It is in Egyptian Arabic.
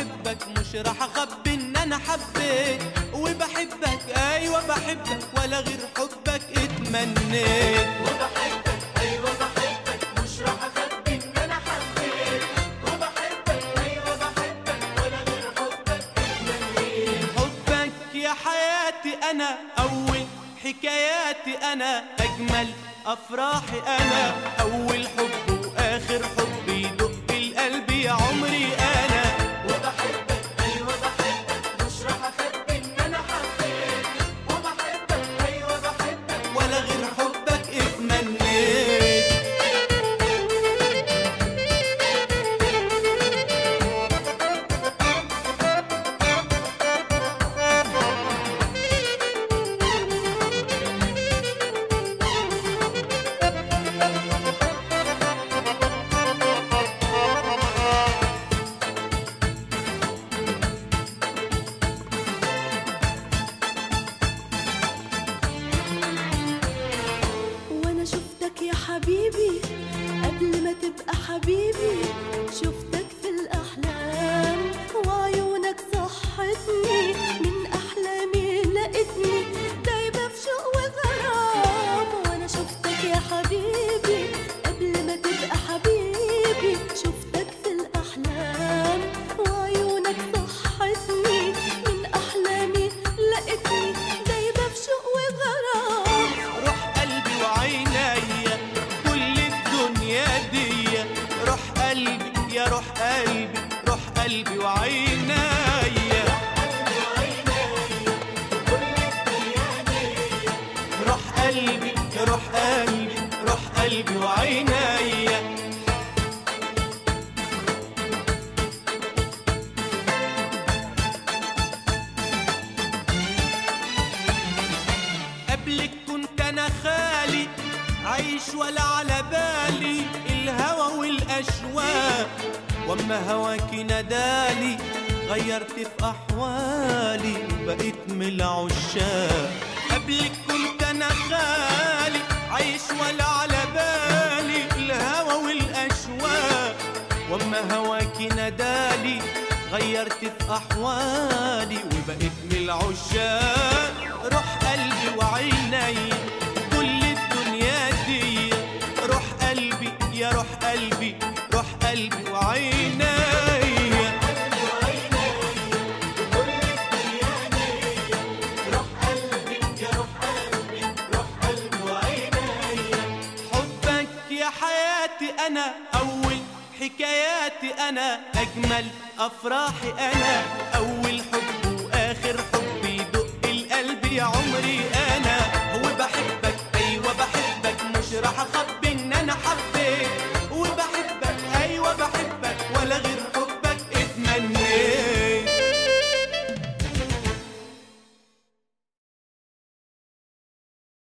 وبحبك مش راح اخبي ان انا حبيت وبحبك ايوه بحبك ولا غير حبك اتمنيت وبحبك ايوه بحبك مش راح اخبي ان انا حبيت وبحبك ايوه بحبك ولا غير حبك اتمنيت حبك يا حياتي انا اول حكاياتي انا اجمل افراحي انا اول حب واخر حب يدق القلب يا عمري انا وبحبك ايوه بحبك مش راح اخبي ان انا حبيت وبحبك ايوه بحبك ولا غير حبك اتمنيت وانا شفتك يا حبيبي قبل ما تبقى حبيبي شفتك في الاحلام وعيونك صحتني من احلامي لقيتني دايبه في شوق وغرام وانا شفتك يا حبيبي قبل ما تبقى حبيبي شفتك في الاحلام وعيونك صحتني من احلامي لقيتني دايبه في شوق وغرام روح قلبي وعينيا كل الدنيا دي روح قلبي يا روح قلبي روح قلبي وعينيا روح قلبي يا روح قلبي روح قلبي وعينيا قبلك كنت انا خالي عايش ولا على بالي الهوى والاشواق واما هواك ندالي غيرت في احوالي بقيت من العشاق قبلك كنت انا خالي عايش ولا على بالي الهوى والاشواق واما هواك ندالي غيرت في احوالي وبقيت من العشاق روح قلبي وعيني كل الدنيا دي روح قلبي يا روح قلبي روح قلبي وعيني حبك يا حياتي انا اول حكاياتي انا اجمل افراحي انا اول